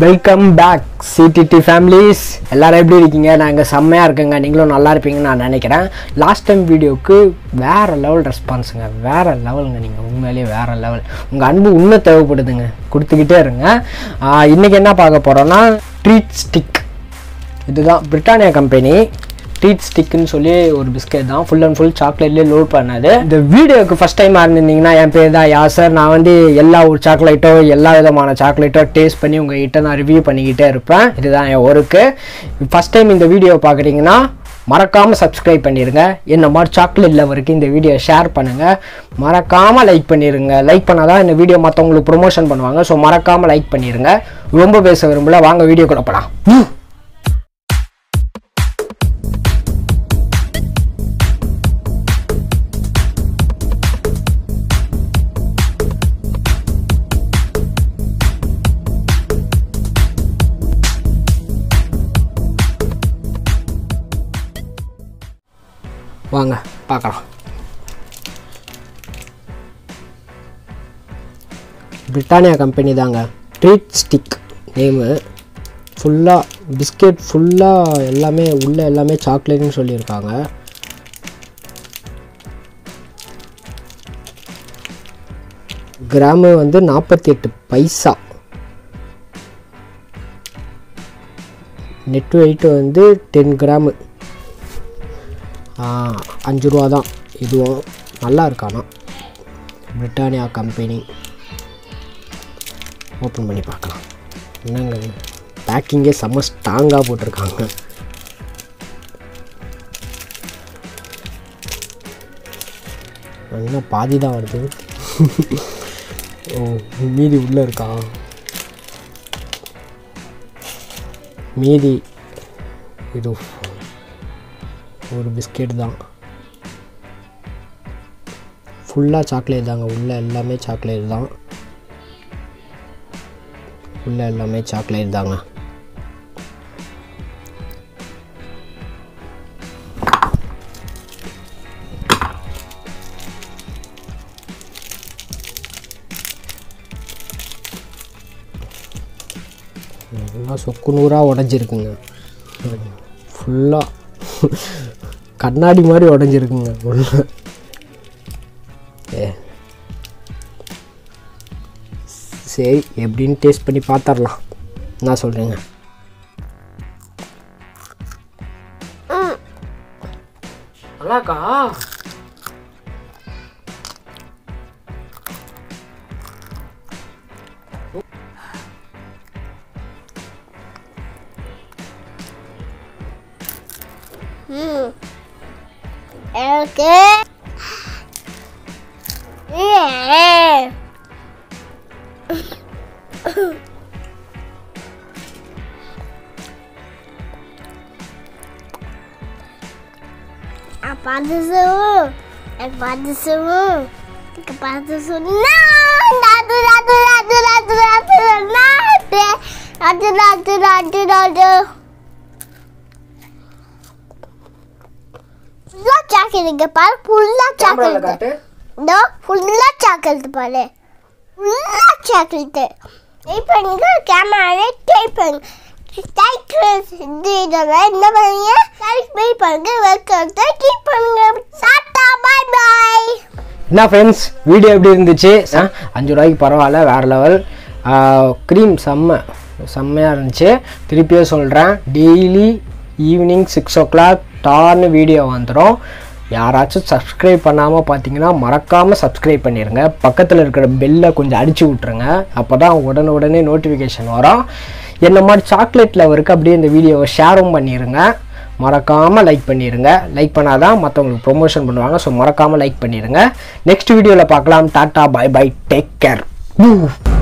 Welcome back சிடிடி families எல்லாரும் எப்படி இருக்கீங்க நான் இங்கே செம்மையாக இருக்கேங்க நீங்களும் நல்லா இருப்பீங்கன்னு நான் நினைக்கிறேன் லாஸ்ட் டைம் வீடியோவுக்கு வேறு லெவல் ரெஸ்பான்ஸுங்க வேறு லெவலுங்க நீங்கள் உண்மையிலேயே வேறு லெவல் உங்கள் அன்பு இன்னும் தேவைப்படுதுங்க கொடுத்துக்கிட்டே இருங்க ஆஹ் இன்னைக்கு என்ன பார்க்க போகிறோன்னா ட்ரீட் ஸ்டிக் இதுதான் பிரிட்டானியா கம்பெனி ட்ரீட் ஸ்டிக்னு சொல்லி ஒரு பிஸ்கெட் தான் ஃபுல் அண்ட் ஃபுல் சாக்லேட்லேயே லோட் பண்ணது இந்த வீடியோக்கு ஃபஸ்ட் டைம் இருந்திருந்தீங்கன்னா என் பேர் தான் யாசர் நான் வந்து எல்லா ஒரு சாக்லேட்டோ எல்லா விதமான சாக்லேட்டோ டேஸ்ட் பண்ணி உங்ககிட்ட நான் ரிவ்யூ பண்ணிக்கிட்டே இருப்பேன் இதுதான் என் ஒர்க்கு ஃபஸ்ட் டைம் இந்த வீடியோ பார்க்குறீங்கன்னா மறக்காமல் சப்ஸ்கிரைப் பண்ணிடுங்க என்ன மாதிரி சாக்லேட் லவருக்கு இந்த வீடியோ ஷேர் பண்ணுங்கள் மறக்காமல் லைக் பண்ணிடுங்க லைக் பண்ணால் தான் இந்த வீடியோ மற்றவங்களுக்கு ப்ரொமோஷன் பண்ணுவாங்க ஸோ மறக்காமல் லைக் பண்ணிடுங்க ரொம்ப பேச விரும்பல வாங்க வீடியோ கூட போகலாம் வாங்க பார்க்கலாம் பிரிட்டானியா கம்பெனி தாங்க ட்ரீட் ஸ்டிக் நேமு ஃபுல்லாக பிஸ்கெட் ஃபுல்லாக எல்லாமே உள்ளே எல்லாமே சாக்லேட்னு சொல்லியிருக்காங்க கிராமு வந்து நாற்பத்தி எட்டு பைசா நெட் வெயிட் வந்து டென் கிராமு அஞ்சு ரூபா தான் இதுவும் நல்லா இருக்கானா பிரிட்டானியா கம்பெனி ஓப்பன் பண்ணி பார்க்கலாம் என்னங்க பேக்கிங்கே செம்ம ஸ்ட்ராங்காக போட்டிருக்காங்க என்ன பாதி தான் வருது ஓ மீதி உள்ளே இருக்கா மீதி இது ஒரு பிஸ்கெட் தான் ஃபுல்லாக சாக்லேட் தாங்க உள்ளே எல்லாமே சாக்லேட் தான் உள்ளே எல்லாமே சாக்லேட் தாங்க நல்லா சொக்கு நூறாக உடஞ்சிருக்குங்க ஃபுல்லாக கண்ணாடி மாதிரி உடஞ்சிருக்குங்க உள்ள ஏ சரி எப்படின்னு டேஸ்ட் பண்ணி பார்த்துடலாம் என்ன சொல்கிறீங்க நல்லாக்கா Okay. Yeah. Apa tu semua? Apa tu semua? Apa tu semua? Nadu, nadu, nadu, nadu, nadu, nadu, nadu, nadu, nadu, nadu. ஃபுல்லா சாக்லேட் இங்க பாரு ஃபுல்லா சாக்லேட் காட்டு இதோ ஃபுல்லா சாக்லேட் பாரு ஃபுல்லா சாக்லேட் டைப் பண்ணுங்க கேமரா டைப் பண்ணுங்க டைப் இது இதெல்லாம் என்ன பண்ணுங்க டைப் பண்ணுங்க வெல்கம் கீப் பண்ணுங்க டாடா பை பை என்ன ஃப்ரெண்ட்ஸ் வீடியோ எப்படி இருந்துச்சு ஆ, அஞ்சு ரூபாய்க்கு பரவாயில்ல வேறு லெவல் க்ரீம் செம்ம செம்மையாக இருந்துச்சு திருப்பியும் சொல்கிறேன் daily evening six o'clock டார்னு வீடியோ வந்துடும் யாராச்சும் சப்ஸ்கிரைப் பண்ணாமல் பார்த்தீங்கன்னா மறக்காமல் சப்ஸ்கிரைப் பண்ணிடுங்க பக்கத்தில் இருக்கிற பெல்லை கொஞ்சம் அடிச்சு விட்ருங்க அப்போ தான் உடனே உடனே நோட்டிஃபிகேஷன் வரும் என்ன மாதிரி சாக்லேட் லவருக்கு அப்படியே இந்த வீடியோவை ஷேரும் பண்ணிடுங்க மறக்காமல் லைக் பண்ணிடுங்க லைக் பண்ணாதான் மற்றவங்களுக்கு ப்ரொமோஷன் பண்ணுவாங்க ஸோ மறக்காமல் லைக் பண்ணிடுங்க நெக்ஸ்ட் வீடியோவில் பார்க்கலாம் tata bye bye take care